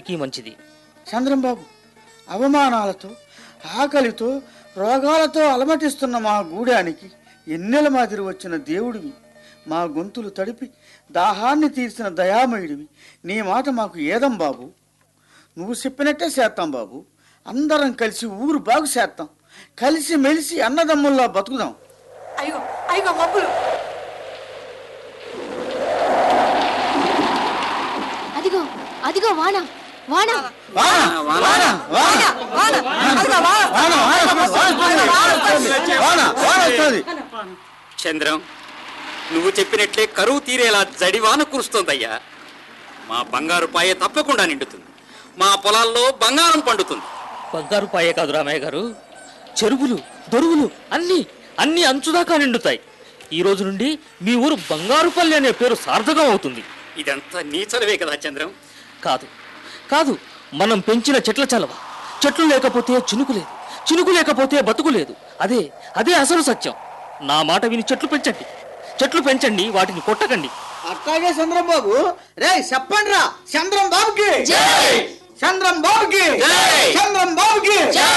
అన్నిటికీ మంచిది చంద్రంబాబు అవమానాలతో ఆకలితో రోగాలతో అలమటిస్తున్న మా గూడానికి ఎన్నెల మాదిరి వచ్చిన దేవుడివి మా గొంతులు తడిపి దాహాన్ని తీర్చిన దయామయుడివి నీ మాట మాకు ఏదం బాబు నువ్వు చెప్పినట్టే చేస్తాం బాబు అందరం కలిసి ఊరు బాగు చేస్తాం కలిసి మెలిసి అన్నదమ్ముల్లా బతుకుదాం అయ్యో అయ్యో మబ్బులు అదిగో అదిగో వాన వాన వాన, వాన, వాన, వాన, అదిగో వాన. వాన, వాన, వాన వస్తుంది. వాన, వాన వస్తుంది. చంద్రం నువ్వు చెప్పినట్లే కరువు తీరేలా జడివాన కురుస్తోందయ్యా మా బంగారు పాయ తప్పకుండా నిండుతుంది మా పొలాల్లో బంగారం పండుతుంది బంగారు పాయే కాదు రామయ్య గారు చెరువులు దొరువులు అన్నీ అన్నీ అంచుదాకా నిండుతాయి ఈ రోజు నుండి మీ ఊరు బంగారుపల్లి అనే పేరు సార్థకం అవుతుంది ఇదంతా నీ చలవే కదా చంద్రం కాదు కాదు మనం పెంచిన చెట్ల చలవ చెట్లు లేకపోతే చినుకు లేదు చినుకు లేకపోతే బతుకు లేదు అదే అదే అసలు సత్యం నా మాట విని చెట్లు పెంచండి చెట్లు పెంచండి వాటిని కొట్టకండి అట్లాగే చంద్రం బాబు రే చెప్పండి రా చంద్రం బాబుకి చంద్రం బాబుకి చంద్రం బాబుకి